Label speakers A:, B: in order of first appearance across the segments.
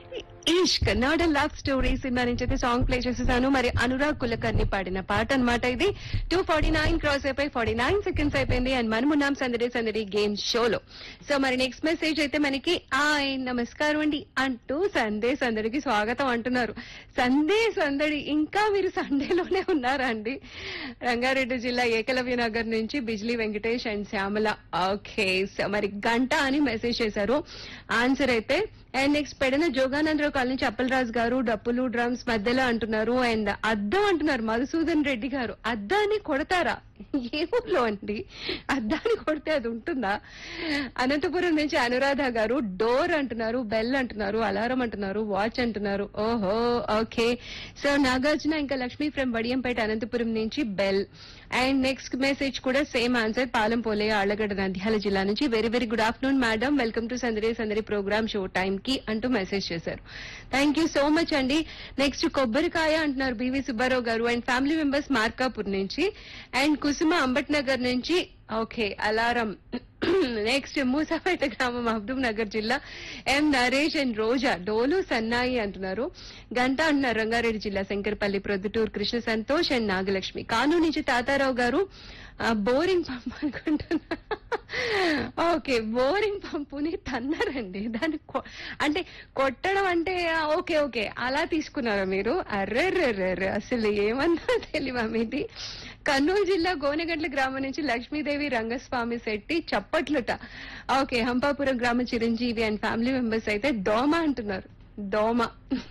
A: ఈష్ Kannada love story cinema నుంచి అయితే song play చేసేసాను మరి అనురాగ్ కులకర్ణి పాడిన పాట అన్నమాట ఇది టూ ఫార్టీ నైన్ క్రాస్ అయిపోయి ఫార్టీ నైన్ సెకండ్స్ అయిపోయింది అండ్ మనమున్నాం సందడి సందడి గేమ్ షోలో సో మరి నెక్స్ట్ మెసేజ్ అయితే మనకి ఆయ్ నమస్కారం అండి అంటూ సందే సందడికి స్వాగతం అంటున్నారు సందే సందడి ఇంకా మీరు సండేలోనే ఉన్నారా అండి రంగారెడ్డి జిల్లా ఏకలవ్య నగర్ నుంచి Bijli Venkatesh and Shyamala okay so మరి గంట అని మెసేజ్ చేశారు ఆన్సర్ అయితే and next Pedana Joganandarao colony నుంచి అప్పలరాజు గారు డప్పులు డ్రమ్స్ మధ్యలో అంటున్నారు అండ్ అద్దం అంటున్నారు మధుసూదన్ రెడ్డి గారు అద్దాన్ని కొడతారా ఏ ఊర్లో అండి అద్దాన్ని కొడితే అది ఉంటుందా అనంతపురం నుంచి అనురాధ గారు డోర్ అంటున్నారు బెల్ అంటున్నారు అలారం అంటున్నారు వాచ్ అంటున్నారు ఓహో ఓకే సో నాగార్జున ఇంకా లక్ష్మీ ఫ్రమ్ వడియంపేట అనంతపురం నుంచి బెల్ అండ్ నెక్స్ట్ మెసేజ్ కూడా సేమ్ ఆన్సర్ పాలెం పోలే ఆళ్లగడ్డ నంద్యాల జిల్లా నుంచి very very good afternoon madam welcome to Sandadi Sandadi program show time కి అంటూ మెసేజ్ చేశారు థ్యాంక్ యూ సో మచ్ అండి నెక్స్ట్ కొబ్బరికాయ అంటున్నారు బివి సుబ్బారావు గారు అండ్ ఫ్యామిలీ మెంబర్స్ మార్కాపూర్ నుంచి అండ్ కుసుమ అంబట్ నగర్ నుంచి ఓకే అలారం నెక్స్ట్ మూసాపేట గ్రామం మహబూబ్ నగర్ జిల్లా ఎం నరేష్ అండ్ రోజా డోలు సన్నాయి అంటున్నారు గంట అంటున్నారు రంగారెడ్డి జిల్లా శంకరపల్లి ప్రొద్దుటూరు కృష్ణ సంతోష్ అండ్ నాగలక్ష్మి కానూరు నుంచి తాతారావు గారు ఆ, బోరింగ్ పంప్ అనుకుంటున్నా ఓకే బోరింగ్ పంపుని తన్నారండి దాన్ని కొ- అంటే కొట్టడం అంటే ఆ, ఓకే ఓకే అలా తీసుకున్నారా మీరు అర్రెర్రెర్రెర్రె అసలు ఏమన్నా తెలివా మీది కర్నూలు జిల్లా గోనెగండ్ల గ్రామం నుంచి లక్ష్మీదేవి రంగస్వామి శెట్టి చప్పట్లుట ఓకే హంపాపురం గ్రామ చిరంజీవి అండ్ ఫ్యామిలీ మెంబర్స్ అయితే దోమ అంటున్నారు దోమ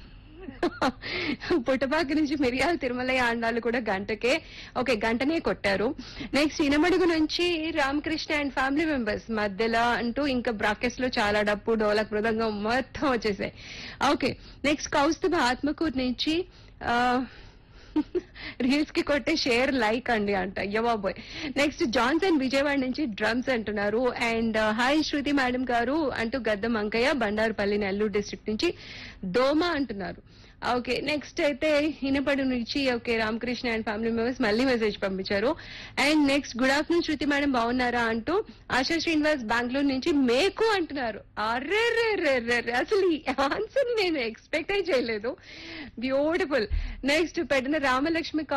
A: పుట్టపాక నుంచి మిరియాల తిరుమలయ్య ఆండాలు కూడా గంటకే ఓకే గంటనే కొట్టారు నెక్స్ట్ ఇనమడుగు నుంచి రామకృష్ణ అండ్ ఫ్యామిలీ మెంబర్స్ మధ్యలో అంటూ ఇంకా బ్రాకెట్స్ లో చాలా డప్పు డోలక్ మృదంగం మొత్తం వచ్చేసాయి ఓకే నెక్స్ట్ కౌస్తుభ ఆత్మకూరు నుంచి ఆ, రీల్స్ కి కొట్టే షేర్ లైక్ అండి అంట అయ్యో బాబోయ్ నెక్స్ట్ జాన్సన్ విజయవాడ నుంచి డ్రమ్స్ అంటున్నారు అండ్ హాయ్ శృతి మేడం గారు అంటూ గద్దం అంకయ్య బండారుపల్లి నెల్లూరు డిస్ట్రిక్ట్ నుంచి దోమ అంటున్నారు ఓకే నెక్స్ట్ అయితే ఇనపడి నుంచి okay Ramakrishna and family members మళ్ళీ మెసేజ్ పంపించారు and next good afternoon Shruti madam బాగున్నారా అంటూ ఆశా శ్రీనివాస్ బెంగళూరు నుంచి మేకు అంటున్నారు అర్రే అసలు ఈ ఆన్సర్ నేను ఎక్స్పెక్ట్ చేయలేదు బ్యూటిఫుల్ నెక్స్ట్ పెట్టిన రామలక్ష్మి